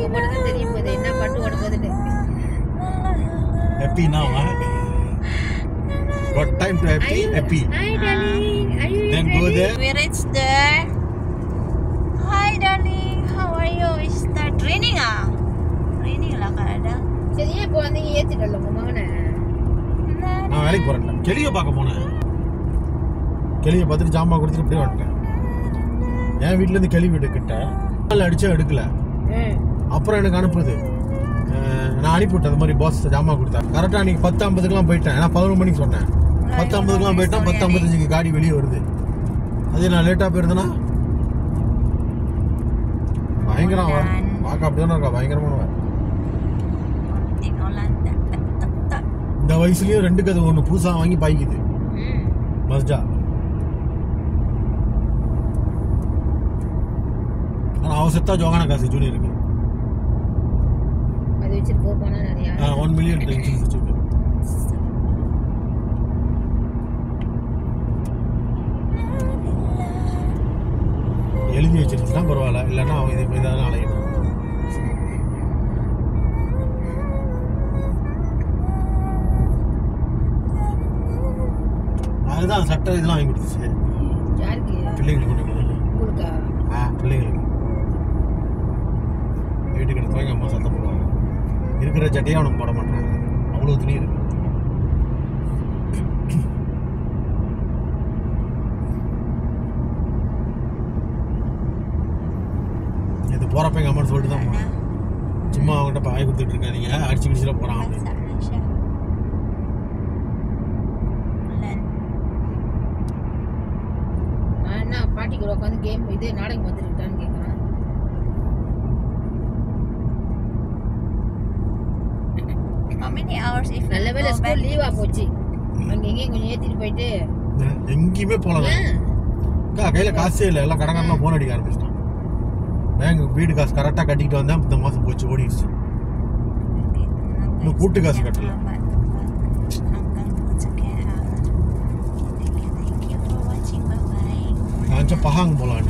போனா தான் தெரியும் போது என்ன பாட்டு ஓட போகுதுன்னு happy now huh? got time to happy happy Hi darling, are you Then go ready? there. We reached there. Hi darling, how are you? Is that raining ah? Raining lah kadang. சரி ஏன் இப்போ வந்தீங்க ஏத்திட்டு வரல உங்க மகனை நான் வேலைக்கு போறேன் கிளியை பார்க்க போனேன் கிளியை பார்த்துட்டு ஜாமா கொடுத்துட்டு இப்படியே வந்துட்டேன் என் வீட்ல இருந்து கிளி வீடு கிட்ட கால் அடிச்சா எடுக்கல ம் அப்புறம் எனக்கு அனுப்புது அஹ் நான் அனுப்பிவிட்டேன் அந்த மாதிரி பாஸ் ஜாமா கொடுத்தேன் கரெக்டாக அன்னைக்கு பத்து ஐம்பதுக்குலாம் போயிட்டேன் நான் பதினொரு மணிக்கு சொன்னேன் பத்து ஐம்பதுக்குலாம் போயிட்டேன் பத்து ஐம்பத்தஞ்சுக்கு காடி வெளியே வருது அதே நான் லேட்டாக போயிருந்தேன்னா பயங்கரம் அவன் பார்க்க அப்படியே இருக்கா பயங்கரமானவன் Tengok lah. Tak, tak, tak, tak. இந்த வயசுலயும் ரெண்டு கதை ஒன்று புதுசாக வாங்கி பாய்க்குது ம் மஸ்டா ஆனால் அவன் செத்தா ஜோகான காசு ஜூனியருக்கு அது வச்சுட்டு போக போனா நிறையா ஒன் மில்லியன் இன்சூரன்ஸ் வச்சிருக்கு எழுதி வச்சிருச்சுன்னா பரவாயில்ல இல்லைன்னா அவன் இது இதாக அலையிடும் அதுதான் சட்ட இதெல்லாம் வாங்கி கொடுத்துச்சு யாருக்கு பிள்ளைங்களுக்கு கொண்டு கொடுக்கல உங்களுக்கா ஆ பிள்ளைங்களுக்கு வீட்டுக்கு எடுத்து வாங்கி அம்மா சத்தம் போடுவாங்க இருக்கிற சட்டையை அவனுக்கு போட மாட்டாங்க அவ்வளோ துணி இருக்கு இது போறப்ப எங்க அம்மா சொல்லிட்டு தான் போனேன் சும்மா அவங்ககிட்ட பாய் கொடுத்துட்டு இருக்காதீங்க அடிச்சு கிடிச்சிட போறான் அப்படின்னு Masak Aisyah. Pelan. நான் என்ன பாட்டி கூட உட்காந்து கேம் இது நாடகம் பார்த்துருக்கான்னு கேட்குறேன் How many hours if நல்ல we வேலை go back? ஸ்கூல் லீவா போச்சு அங்க எங்கேயும் கொஞ்சம் ஏத்திட்டு போயிட்டு எங்கேயுமே போல ஏன்? அக்கா கையில காசே இல்லை எல்லாம் கடன்காரலாம் போன் அடிக்க ஆரம்பிச்சிட்டான் பேங்க் வீடு காசு கரெக்டாக கட்டிக்கிட்டு வந்தேன் இந்த மாதம் போச்சு ஓடிடுச்சு இன்னும் கூட்டு காசு கட்டல. Thank you for watching. Bye bye. நான் பஹாங் போகலான்னு